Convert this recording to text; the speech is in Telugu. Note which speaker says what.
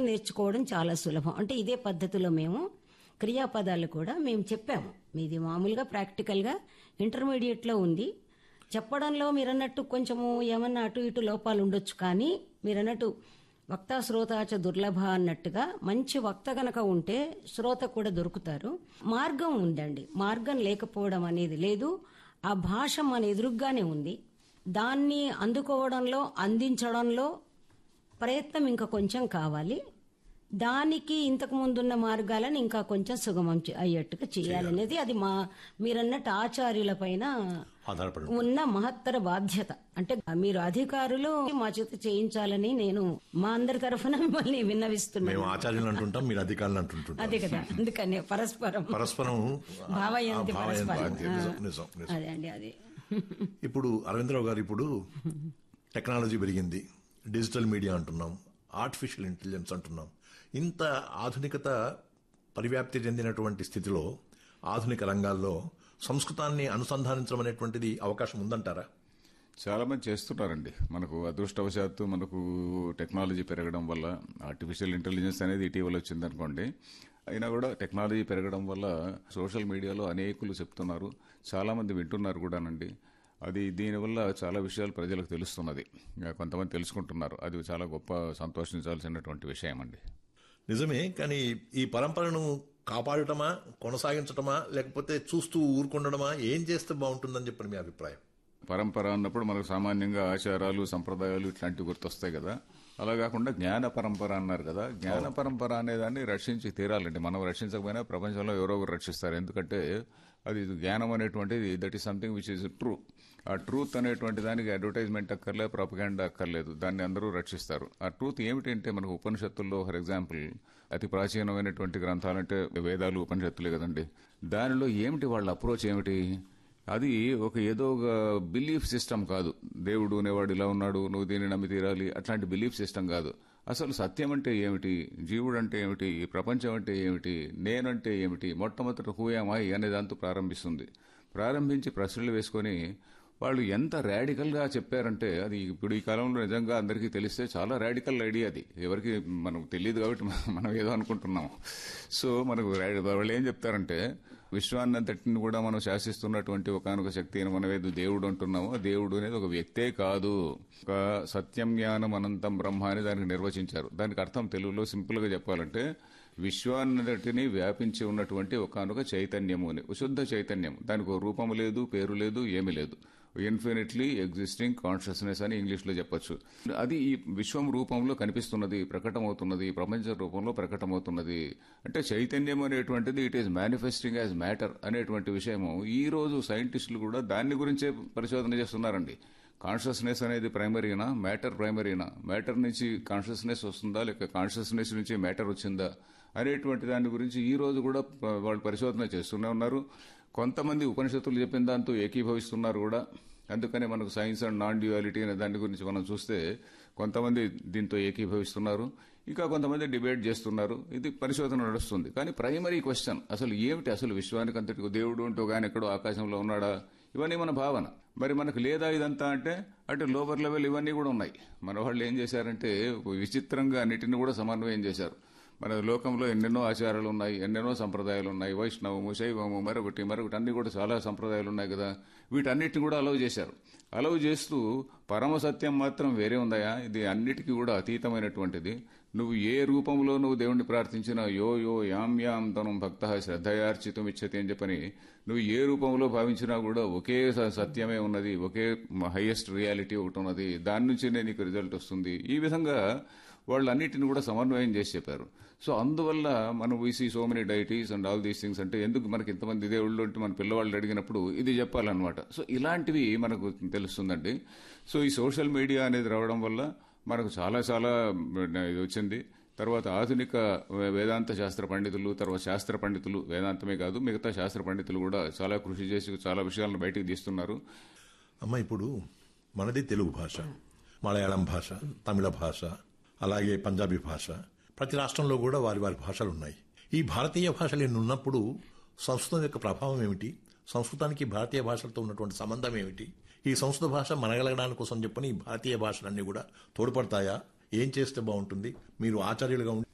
Speaker 1: నేర్చుకోవడం చాలా సులభం అంటే ఇదే పద్ధతిలో మేము క్రియాపదాలు కూడా మేము చెప్పాము మీది మామూలుగా ప్రాక్టికల్ గా ఇంటర్మీడియట్ లో ఉంది చెప్పడంలో మీరన్నట్టు కొంచెము ఏమన్నా అటు ఇటు లోపాలు ఉండొచ్చు కానీ మీరన్నట్టు వక్త శ్రోతాచ దుర్లభ అన్నట్టుగా మంచి వక్త గనక ఉంటే శ్రోత కూడా దొరుకుతారు మార్గం ఉందండి మార్గం లేకపోవడం అనేది లేదు ఆ భాష మన ఎదురుగ్గానే ఉంది దాన్ని అందుకోవడంలో అందించడంలో ప్రయత్నం ఇంకా కొంచెం కావాలి దానికి ఇంతకు ముందున్న మార్గాలను ఇంకా కొంచెం సుగమం చే- అయ్యేట్టుగా చేయాలనేది అది మా మీరన్నట్టు ఆచార్యుల పైన
Speaker 2: ఆధారపడి
Speaker 1: ఉన్న మహత్తర బాధ్యత అంటే మీరు అధికారులు మా చేత చేయించాలని నేను మా అందరి తరఫున మిమ్మల్ని విన్నవిస్తున్నాను
Speaker 2: మేము ఆచార్యులు అంటుంటాం మీరు అధికారులు అంటుంటుంటాం
Speaker 1: అదే కదా అందుకనే పరస్పరం
Speaker 2: పరస్పరం
Speaker 1: భావయంతి
Speaker 2: ఆ, భావయంతి,
Speaker 1: పరస్పరం
Speaker 2: నిజం, నిజం, నిజం.
Speaker 1: అదే అండి అదే
Speaker 2: ఇప్పుడు అరవిందరావు గారు ఇప్పుడు టెక్నాలజీ పెరిగింది డిజిటల్ మీడియా అంటున్నాం ఆర్టిఫిషియల్ ఇంటెలిజెన్స్ అంటున్నాం ఇంత ఆధునికత పరివ్యాప్తి చెందినటువంటి స్థితిలో ఆధునిక రంగాల్లో సంస్కృతాన్ని అనుసంధానించడం అనేటువంటిది అవకాశం ఉందంటారా
Speaker 3: చాలా మంది చేస్తున్నారండి మనకు అదృష్టవశాత్తు మనకు టెక్నాలజీ పెరగడం వల్ల ఆర్టిఫిషియల్ ఇంటెలిజెన్స్ అనేది ఇటీవల వచ్చిందనుకోండి అయినా కూడా టెక్నాలజీ పెరగడం వల్ల సోషల్ మీడియాలో అనేకులు చెప్తున్నారు చాలా మంది వింటున్నారు కూడానండి అది దీనివల్ల చాలా విషయాలు ప్రజలకు తెలుస్తున్నది ఇంకా కొంతమంది తెలుసుకుంటున్నారు అది చాలా గొప్ప సంతోషించాల్సినటువంటి విషయం అండి
Speaker 2: నిజమే కానీ ఈ పరంపరను కాపాడటమా కొనసాగించటమా లేకపోతే చూస్తూ ఊరుకుండడమా ఏం చేస్తే బాగుంటుందని చెప్పని మీ అభిప్రాయం
Speaker 3: పరంపర అన్నప్పుడు మనకు సామాన్యంగా ఆచారాలు సంప్రదాయాలు ఇట్లాంటివి గుర్తొస్తాయి కదా అలా కాకుండా జ్ఞాన పరంపర అన్నారు కదా జ్ఞాన పరంపర అనేదాన్ని రక్షించి తీరాలండి మనం రక్షించకపోయినా ప్రపంచంలో ఎవరో ఒకరు రక్షిస్తారు ఎందుకంటే అది జ్ఞానం అనేటువంటిది that is something which is true ఆ ట్రూత్ అనేటువంటి దానికి అడ్వర్టైజ్మెంట్ అక్కర్లేదు ప్రాపగాండా అక్కర్లేదు దాన్ని అందరూ రక్షిస్తారు ఆ ట్రూత్ ఏమిటంటే మనకు ఉపనిషత్తుల్లో ఫర్ ఎగ్జాంపుల్ అతి ప్రాచీనమైనటువంటి గ్రంథాలంటే వేదాలు ఉపనిషత్తులే కదండి దానిలో ఏమిటి వాళ్ళ అప్రోచ్ ఏమిటి అది ఒక ఏదో ఒక బిలీఫ్ సిస్టమ్ కాదు దేవుడు అనేవాడు ఇలా ఉన్నాడు నువ్వు దీన్ని నమ్మి తీరాలి అట్లాంటి బిలీఫ్ సిస్టమ్ కాదు అసలు సత్యం అంటే ఏమిటి జీవుడు అంటే ఏమిటి ఈ ప్రపంచం అంటే ఏమిటి నేనంటే ఏమిటి మొట్టమొదటి హూయామాయి అనే దాంతో ప్రారంభిస్తుంది ప్రారంభించి ప్రశ్నలు వేసుకొని వాళ్ళు ఎంత రాడికల్ గా చెప్పారంటే అది ఇప్పుడు ఈ కాలంలో నిజంగా అందరికీ తెలిస్తే చాలా రాడికల్ ఐడియా అది ఎవరికి మనకు తెలియదు కాబట్టి మనం ఏదో అనుకుంటున్నాం సో మనకు రా- వాళ్ళు ఏం చెప్తారంటే విశ్వాన్నంతటిని కూడా మనం శాసిస్తున్నటువంటి ఒకనొక శక్తి అని మనం ఏదో దేవుడు అంటున్నామో ఆ దేవుడు అనేది ఒక వ్యక్తే కాదు ఒక సత్యం జ్ఞానం అనంతం బ్రహ్మ అని దానికి నిర్వచించారు దానికి అర్థం తెలుగులో సింపుల్ గా చెప్పాలంటే విశ్వాన్నంతటిని వ్యాపించి ఉన్నటువంటి ఒకనొక చైతన్యము అని శుద్ధ చైతన్యం దానికి ఒక రూపం లేదు పేరు లేదు ఏమీ లేదు ఇన్ఫినిట్లీ ఎగ్జిస్టింగ్ కాన్షియస్నెస్ అని ఇంగ్లీష్ లో చెప్పొచ్చు అది ఈ విశ్వం రూపంలో కనిపిస్తున్నది ప్రకటమవుతున్నది ప్రపంచ రూపంలో ప్రకటమవుతున్నది అంటే చైతన్యం అనేటువంటిది it is manifesting as matter అనేటువంటి విషయము ఈ రోజు సైంటిస్టులు కూడా దాని గురించే పరిశోధన చేస్తున్నారండి కాన్షియస్నెస్ అనేది ప్రైమరీనా మ్యాటర్ ప్రైమరీనా మ్యాటర్ నుంచి కాన్షియస్నెస్ వస్తుందా లేక కాన్షియస్నెస్ నుంచి మ్యాటర్ వచ్చిందా అనేటువంటి దాని గురించి ఈ రోజు కూడా ప- వాళ్ళు పరిశోధన చేస్తూనే ఉన్నారు కొంతమంది ఉపనిషత్తులు చెప్పిన దాంతో ఏకీభవిస్తున్నారు కూడా అందుకనే మనకు సైన్స్ అండ్ నాన్ డ్యూయాలిటీ అనే దాని గురించి మనం చూస్తే కొంతమంది దీంతో ఏకీభవిస్తున్నారు ఇంకా కొంతమంది డిబేట్ చేస్తున్నారు ఇది పరిశోధన నడుస్తుంది కానీ ప్రైమరీ క్వశ్చన్ అసలు ఏమిటి అసలు విశ్వానికి అంతటి దేవుడు అంటూ గాని ఎక్కడో ఆకాశంలో ఉన్నాడా ఇవన్నీ మన భావన మరి మనకు లేదా ఇదంతా అంటే అంటే లోవర్ లెవెల్ ఇవన్నీ కూడా ఉన్నాయి మన వాళ్ళు ఏం చేశారంటే విచిత్రంగా అన్నిటిని కూడా సమన్వయం చేశారు మన లోకంలో ఎన్నెన్నో ఆచారాలు ఉన్నాయి ఎన్నెన్నో సంప్రదాయాలు ఉన్నాయి వైష్ణవము శైవము మరొకటి మరొకటి అన్ని కూడా చాలా సంప్రదాయాలు ఉన్నాయి కదా వీటన్నిటిని కూడా అలవ్ చేశారు అలవ్ చేస్తూ పరమ సత్యం మాత్రం వేరే ఉందయా ఇది అన్నిటికీ కూడా అతీతమైనటువంటిది నువ్వు ఏ రూపంలో నువ్వు దేవుణ్ణి ప్రార్థించినా యో యో యాం యాం తనం భక్త శ్రద్ధయార్చితం ఇచ్చతి అని చెప్పని నువ్వు ఏ రూపంలో భావించినా కూడా ఒకే స- సత్యమే ఉన్నది ఒకే హైయెస్ట్ రియాలిటీ ఒకటి ఉన్నది దాని నుంచినే నీకు రిజల్ట్ వస్తుంది ఈ విధంగా వాళ్ళు అన్నిటిని కూడా సమన్వయం చేసి చెప్పారు సో అందువల్ల మనం we see so many deities and all these things అంటే ఎందుకు మనకి ఇంతమంది దేవుళ్ళు అంటే మన పిల్లవాళ్ళు అడిగినప్పుడు ఇది చెప్పాలన్నమాట సో ఇలాంటివి మనకు తెలుస్తుందండి సో ఈ సోషల్ మీడియా అనేది రావడం వల్ల మనకు చాలా చాలా ఇది వచ్చింది తర్వాత ఆధునిక వేదాంత శాస్త్ర పండితులు తర్వాత శాస్త్ర పండితులు వేదాంతమే కాదు మిగతా శాస్త్ర పండితులు కూడా చాలా కృషి చేసి చాలా విషయాలను బయటికి తీస్తున్నారు
Speaker 2: అమ్మ ఇప్పుడు మనది తెలుగు భాష మలయాళం భాష తమిళ భాష అలాగే పంజాబీ భాష ప్రతి రాష్ట్రంలో కూడా వారి వారి భాషలు ఉన్నాయి ఈ భారతీయ భాషలు ఎన్ని ఉన్నప్పుడు సంస్కృతం యొక్క ప్రభావం ఏమిటి సంస్కృతానికి భారతీయ భాషలతో ఉన్నటువంటి సంబంధం ఏమిటి ఈ సంస్కృత భాష మనగలగడానికి కోసం చెప్పని ఈ భారతీయ భాషలన్నీ కూడా తోడ్పడతాయా ఏం చేస్తే బాగుంటుంది మీరు ఆచార్యులుగా ఉండి